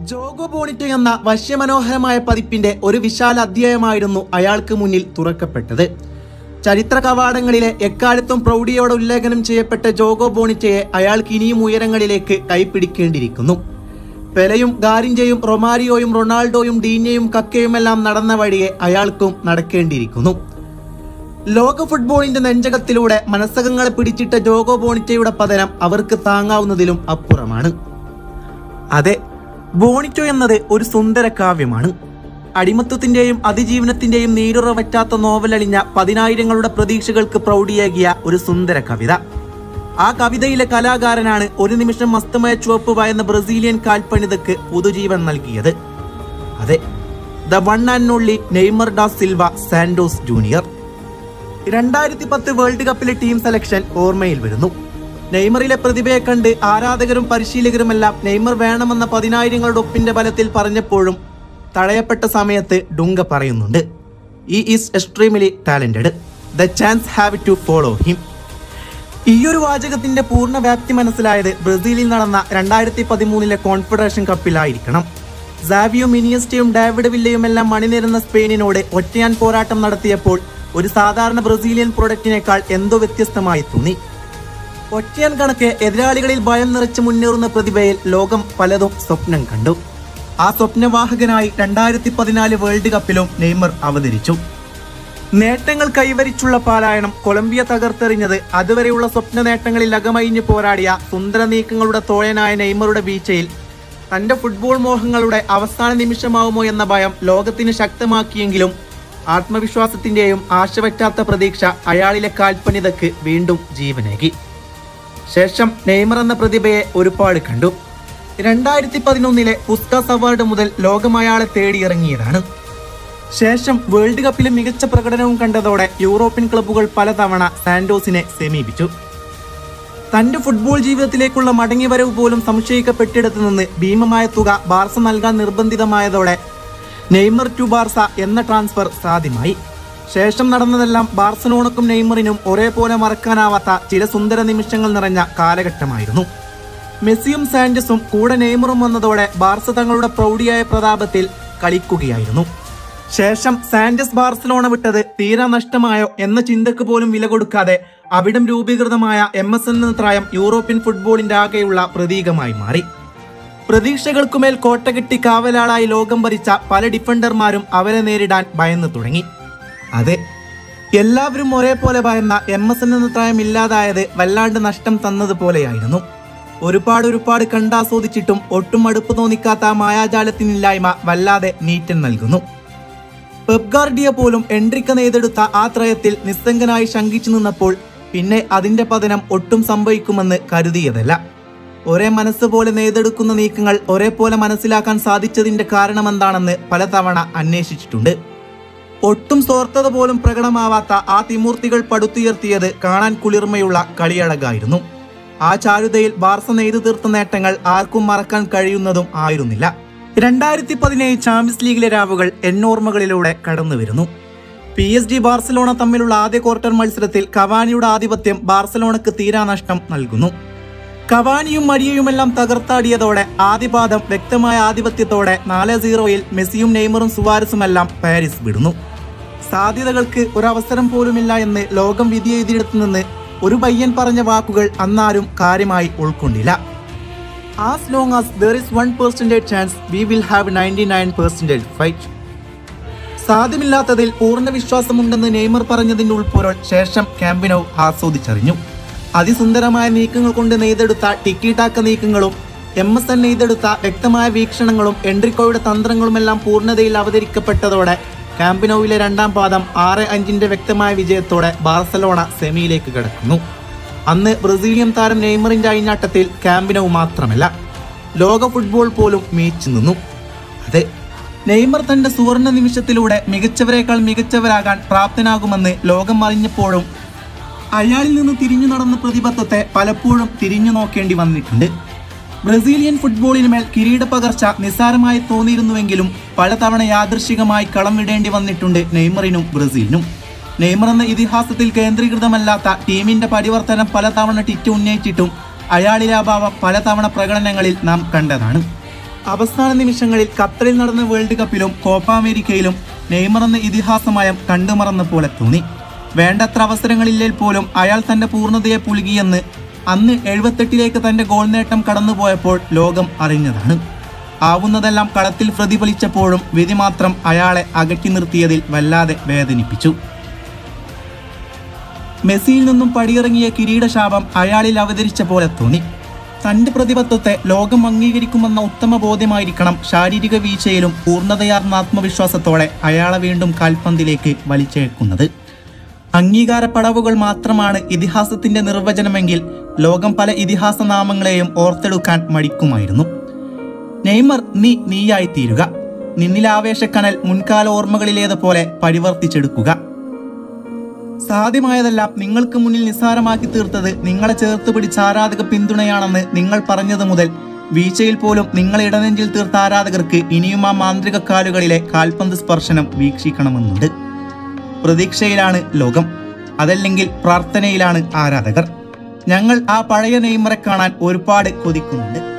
ജോഗോ ബോണിറ്റോ എന്ന വശ്യമനോഹരമായ പതിപ്പിന്റെ ഒരു വിശാല അധ്യായമായിരുന്നു അയാൾക്ക് മുന്നിൽ തുറക്കപ്പെട്ടത് ചരിത്ര കവാടങ്ങളിലെ എക്കാലത്തും പ്രൗഢിയോടെ ഉല്ലേഖനം ചെയ്യപ്പെട്ട ജോഗോ ബോണിറ്റയെ അയാൾക്ക് ഇനിയും ഉയരങ്ങളിലേക്ക് കൈപ്പിടിക്കേണ്ടിയിരിക്കുന്നു പെലയും ഗാരിഞ്ചയും റൊമാരിയോയും റൊണാൾഡോയും ഡീനയും കക്കയുമെല്ലാം നടന്ന വഴിയെ അയാൾക്കും നടക്കേണ്ടിയിരിക്കുന്നു ലോക ഫുട്ബോളിന്റെ നെഞ്ചകത്തിലൂടെ മനസ്സകങ്ങളെ പിടിച്ചിട്ട ജോഗോ ബോണിറ്റയുടെ പതനം അവർക്ക് താങ്ങാവുന്നതിലും അപ്പുറമാണ് അതെ ബോണിറ്റോ എന്നത് ഒരു സുന്ദര കാവ്യമാണ് അടിമത്വത്തിന്റെയും അതിജീവനത്തിന്റെയും നീരുറ വറ്റാത്ത നോവലളിഞ്ഞ പതിനായിരങ്ങളുടെ പ്രതീക്ഷകൾക്ക് പ്രൗഢിയേകിയ ഒരു സുന്ദര കവിത ആ കവിതയിലെ കലാകാരനാണ് ഒരു നിമിഷം മസ്തമയ ചുവപ്പ് വായുന്ന ബ്രസീലിയൻ കാൽപ്പണിതക്ക് പുതുജീവൻ നൽകിയത് അതെ the one and only Neymar da Silva Santos junior രണ്ടായിരത്തി പത്ത് വേൾഡ് കപ്പിലെ ടീം സെലക്ഷൻ ഓർമ്മയിൽ വരുന്നു നെയ്മറിലെ പ്രതിഭയെ കണ്ട് ആരാധകരും പരിശീലകരുമെല്ലാം നെയ്മർ വേണമെന്ന പതിനായിരങ്ങളുടെ ഒപ്പിന്റെ ബലത്തിൽ പറഞ്ഞപ്പോഴും തടയപ്പെട്ട സമയത്ത് ഡുങ്ക പറയുന്നുണ്ട് he is extremely talented the chance have to follow him ഈയൊരു വാചകത്തിന്റെ പൂർണ്ണ വ്യാപ്തി മനസ്സിലായത് ബ്രസീലിൽ നടന്ന രണ്ടായിരത്തി പതിമൂന്നിലെ കോൺഫെഡറേഷൻ കപ്പിലായിരിക്കണം സാവിയോ മിനിയസ്റ്റയും ഡേവിഡ് വില്ലയുമെല്ലാം മണിനിരുന്ന സ്പെയിനിനോട് ഒറ്റയാൻ പോരാട്ടം നടത്തിയപ്പോൾ ഒരു സാധാരണ ബ്രസീലിയൻ പ്രൊഡക്റ്റിനേക്കാൾ എന്തോ വ്യത്യസ്തമായി തോന്നി ഒറ്റയാൻ കണക്ക് എതിരാളികളിൽ ഭയം നിറച്ച് മുന്നേറുന്ന പ്രതിഭയിൽ ലോകം പലതും സ്വപ്നം കണ്ടു ആ സ്വപ്നവാഹകനായി രണ്ടായിരത്തി പതിനാല് വേൾഡ് കപ്പിലും നെയ്മർ അവതരിച്ചു നേട്ടങ്ങൾ കൈവരിച്ചുള്ള പാലായനം കൊളംബിയ തകർത്തെറിഞ്ഞത് അതുവരെയുള്ള സ്വപ്ന നേട്ടങ്ങളിൽ അകമയിഞ്ഞു പോരാടിയ സുന്ദര നീക്കങ്ങളുടെ തോഴനായ നെയ്മറുടെ വീഴ്ചയിൽ തന്റെ ഫുട്ബോൾ മോഹങ്ങളുടെ അവസാന നിമിഷമാവുമോ എന്ന ഭയം ലോകത്തിന് ശക്തമാക്കിയെങ്കിലും ആത്മവിശ്വാസത്തിന്റെയും ആശവറ്റാത്ത പ്രതീക്ഷ അയാളിലെ കാൽപ്പനിതക്ക് വീണ്ടും ജീവനേകി ശേഷം നെയ്മർ എന്ന പ്രതിഭയെ ഒരുപാട് കണ്ടു രണ്ടായിരത്തി പതിനൊന്നിലെ പുസ്കാസ് അവാർഡ് മുതൽ ലോകം അയാളെ തേടിയിറങ്ങിയതാണ് ശേഷം വേൾഡ് കപ്പിലെ മികച്ച പ്രകടനവും കണ്ടതോടെ യൂറോപ്യൻ ക്ലബ്ബുകൾ പലതവണ സാന്റോസിനെ സമീപിച്ചു തന്റെ ഫുട്ബോൾ ജീവിതത്തിലേക്കുള്ള മടങ്ങിവരവ് പോലും സംശയിക്കപ്പെട്ടിടത്തു നിന്ന് ഭീമമായ തുക ബാർസ നൽകാൻ നിർബന്ധിതമായതോടെ നെയ്മർ ടു ബാർസ എന്ന ട്രാൻസ്ഫർ സാധ്യമായി ശേഷം നടന്നതെല്ലാം ബാർസലോണക്കും നെയ്മറിനും ഒരേപോലെ മറക്കാനാവാത്ത ചില സുന്ദര നിമിഷങ്ങൾ നിറഞ്ഞ കാലഘട്ടമായിരുന്നു മെസ്സിയും സാൻഡസും കൂടെ നെയ്മറും വന്നതോടെ ബാർസ തങ്ങളുടെ പ്രൗഢിയായ പ്രതാപത്തിൽ കളിക്കുകയായിരുന്നു ശേഷം സാൻഡസ് ബാർസലോണ വിട്ടത് തീരാ നഷ്ടമായോ എന്ന ചിന്തക്ക് പോലും വില കൊടുക്കാതെ അവിടം രൂപീകൃതമായ എം എസ് എൻ ത്രായം യൂറോപ്യൻ ഫുട്ബോളിന്റെ ആകെയുള്ള പ്രതീകമായി മാറി പ്രതീക്ഷകൾക്കുമേൽ കോട്ട കെട്ടി കാവലാളായി ലോകം ഭരിച്ച പല ഡിഫൻഡർമാരും അവരെ നേരിടാൻ ഭയന്നു തുടങ്ങി അതെ എല്ലാവരും ഒരേപോലെ ഭയന്ന എം എസ് എൻ എന്ന ത്രായം ഇല്ലാതായത് വല്ലാണ്ട് നഷ്ടം തന്നതുപോലെയായിരുന്നു ഒരുപാട് ഒരുപാട് കണ്ടാസ്വദിച്ചിട്ടും ഒട്ടും അടുപ്പ് തോന്നിക്കാത്ത ആ മായാജാലത്തിനില്ലായ്മ വല്ലാതെ നീറ്റൻ നൽകുന്നു പെപ് ഗാർഡിയ പോലും എൻട്രിക്ക നെയ്തെടുത്ത ആ ത്രയത്തിൽ നിസ്സംഗനായി ശങ്കിച്ചു നിന്നപ്പോൾ പിന്നെ അതിന്റെ പതനം ഒട്ടും സംഭവിക്കുമെന്ന് കരുതിയതല്ല ഒരേ മനസ്സ് പോലെ നെയ്തെടുക്കുന്ന നീക്കങ്ങൾ ഒരേപോലെ മനസ്സിലാക്കാൻ സാധിച്ചതിന്റെ കാരണമെന്താണെന്ന് പലതവണ അന്വേഷിച്ചിട്ടുണ്ട് ഒട്ടും സ്വാർത്ഥത പോലും പ്രകടമാവാത്ത ആ തിമൂർത്തികൾ പടുത്തുയർത്തിയത് കാണാൻ കുളിർമയുള്ള കളിയഴകായിരുന്നു ആ ചാരുതയിൽ ബാർസ നെയ്തു തീർത്ത നേട്ടങ്ങൾ ആർക്കും മറക്കാൻ കഴിയുന്നതും ആയിരുന്നില്ല രണ്ടായിരത്തി പതിനേഴ് ചാമ്പ്യൻസ് ലീഗിലെ രാവുകൾ എന്നോർമ്മകളിലൂടെ കടന്നു വരുന്നു പി എസ് ജി ബാർസലോണ തമ്മിലുള്ള ആദ്യ ക്വാർട്ടർ മത്സരത്തിൽ കവാനിയുടെ ആധിപത്യം ബാർസലോണക്ക് തീരാനഷ്ടം നൽകുന്നു കവാനിയും മരിയയുമെല്ലാം തകർത്താടിയതോടെ ആദ്യപാദം വ്യക്തമായ ആധിപത്യത്തോടെ നാല് സീറോയിൽ മെസ്സിയും നെയ്മറും സുവാരസുമെല്ലാം പാരീസ് വിടുന്നു സാധ്യതകൾക്ക് ഒരവസരം പോലുമില്ല എന്ന് ലോകം വിധിയെഴുതിയെടുത്തു നിന്ന് ഒരു പയ്യൻ പറഞ്ഞ വാക്കുകൾ അന്നാരും കാര്യമായി ഉൾക്കൊണ്ടില്ല as long as there is one percentage chance we will have ninety nine percentage fight സാധ്യമില്ലാത്തതിൽ പൂർണ്ണ വിശ്വാസമുണ്ടെന്ന് നെയ്മർ പറഞ്ഞതിന്റെ ഉൾപ്പൊരുൾ ശേഷം ക്യാമ്പിനോ ആസ്വദിച്ചറിഞ്ഞു അതിസുന്ദരമായ നീക്കങ്ങൾ കൊണ്ട് നെയ്തെടുത്ത ടിക്കിടാക്ക നീക്കങ്ങളും എം എസ് എൻ നെയ്തെടുത്ത വ്യക്തമായ വീക്ഷണങ്ങളും എൻട്രിക്കോയുടെ തന്ത്രങ്ങളുമെല്ലാം പൂർണ്ണതയിൽ അവതരിക്കപ്പെട്ടതോടെ ക്യാമ്പിനോവിലെ രണ്ടാം പാദം ആറ് അഞ്ചിന്റെ വ്യക്തമായ വിജയത്തോടെ ബാർസലോണ സെമിയിലേക്ക് കടക്കുന്നു അന്ന് ബ്രസീലിയൻ താരം നെയ്മറിന്റെ അഴിഞ്ഞാട്ടത്തിൽ ക്യാമ്പിനോ മാത്രമല്ല ലോക ഫുട്ബോൾ പോലും മീച്ചു നിന്നു അതെ നെയ്മർ തന്റെ സുവർണ നിമിഷത്തിലൂടെ മികച്ചവരെക്കാൾ മികച്ചവരാകാൻ പ്രാപ്തനാകുമെന്ന് ലോകം അറിഞ്ഞപ്പോഴും അയാളിൽ നിന്ന് തിരിഞ്ഞു നടന്ന പ്രതിബദ്ധത്തെ പലപ്പോഴും തിരിഞ്ഞു നോക്കേണ്ടി വന്നിട്ടുണ്ട് ബ്രസീലിയൻ ഫുട്ബോളിനുമേൽ കിരീട പകർച്ച നിസ്സാരമായി തോന്നിയിരുന്നുവെങ്കിലും പലതവണ യാദൃശികമായി കളം വിടേണ്ടി വന്നിട്ടുണ്ട് നെയ്മറിനും ബ്രസീലിനും നെയ്മർ എന്ന ഇതിഹാസത്തിൽ കേന്ദ്രീകൃതമല്ലാത്ത ടീമിന്റെ പരിവർത്തനം പലതവണ ടിറ്റ് ഉന്നയിച്ചിട്ടും അയാളിലെ അഭാവം പലതവണ പ്രകടനങ്ങളിൽ നാം കണ്ടതാണ് അവസാന നിമിഷങ്ങളിൽ ഖത്തറിൽ നടന്ന വേൾഡ് കപ്പിലും കോപ്പ അമേരിക്കയിലും നെയ്മർ എന്ന ഇതിഹാസമയം കണ്ടുമറന്ന പോലെ തോന്നി വേണ്ടത്ര അവസരങ്ങളില്ലേൽ പോലും അയാൾ തന്റെ പൂർണ്ണതയെ പുലുകിയെന്ന് അന്ന് എഴുപത്തെട്ടിലേക്ക് തന്റെ ഗോൾ നേട്ടം കടന്നുപോയപ്പോൾ ലോകം അറിഞ്ഞതാണ് ആവുന്നതെല്ലാം കളത്തിൽ പ്രതിഫലിച്ചപ്പോഴും വിധി മാത്രം അയാളെ അകറ്റി നിർത്തിയതിൽ വല്ലാതെ വേദനിപ്പിച്ചു മെസ്സിയിൽ നിന്നും പടിയിറങ്ങിയ കിരീടശാപം അയാളിൽ അവതരിച്ച പോലെ തോന്നി തന്റെ പ്രതിബദ്ധത്തെ ലോകം അംഗീകരിക്കുമെന്ന ഉത്തമ ബോധ്യമായിരിക്കണം ശാരീരിക വീഴ്ചയിലും പൂർണ്ണതയാർന്ന ആത്മവിശ്വാസത്തോടെ അയാളെ വീണ്ടും കാൽപന്തിലേക്ക് വലിച്ചേക്കുന്നത് അംഗീകാര പടവുകൾ മാത്രമാണ് ഇതിഹാസത്തിന്റെ നിർവചനമെങ്കിൽ ലോകം പല ഇതിഹാസ നാമങ്ങളെയും ഓർത്തെടുക്കാൻ മടിക്കുമായിരുന്നു നെയ്മർ നീ നീയായി തീരുക നിന്നിലെ ആവേശക്കനൽ മുൻകാല ഓർമ്മകളിലേതുപോലെ പരിവർത്തിച്ചെടുക്കുക സാധ്യമായതെല്ലാം നിങ്ങൾക്ക് മുന്നിൽ നിസ്സാരമാക്കി തീർത്തത് നിങ്ങളെ ചേർത്ത് പിടിച്ച ആരാധക പിന്തുണയാണെന്ന് നിങ്ങൾ പറഞ്ഞത് മുതൽ വീഴ്ചയിൽ പോലും നിങ്ങളെ ഇടനെഞ്ചിൽ തീർത്ത ആരാധകർക്ക് ഇനിയും ആ മാന്ത്രിക കാലുകളിലെ കാൽപന്ത് സ്പർശനം വീക്ഷിക്കണമെന്നുണ്ട് പ്രതീക്ഷയിലാണ് ലോകം അതല്ലെങ്കിൽ പ്രാർത്ഥനയിലാണ് ആരാധകർ ഞങ്ങൾ ആ പഴയ നെയ്മറെ കാണാൻ ഒരുപാട് കൊതിക്കുന്നുണ്ട്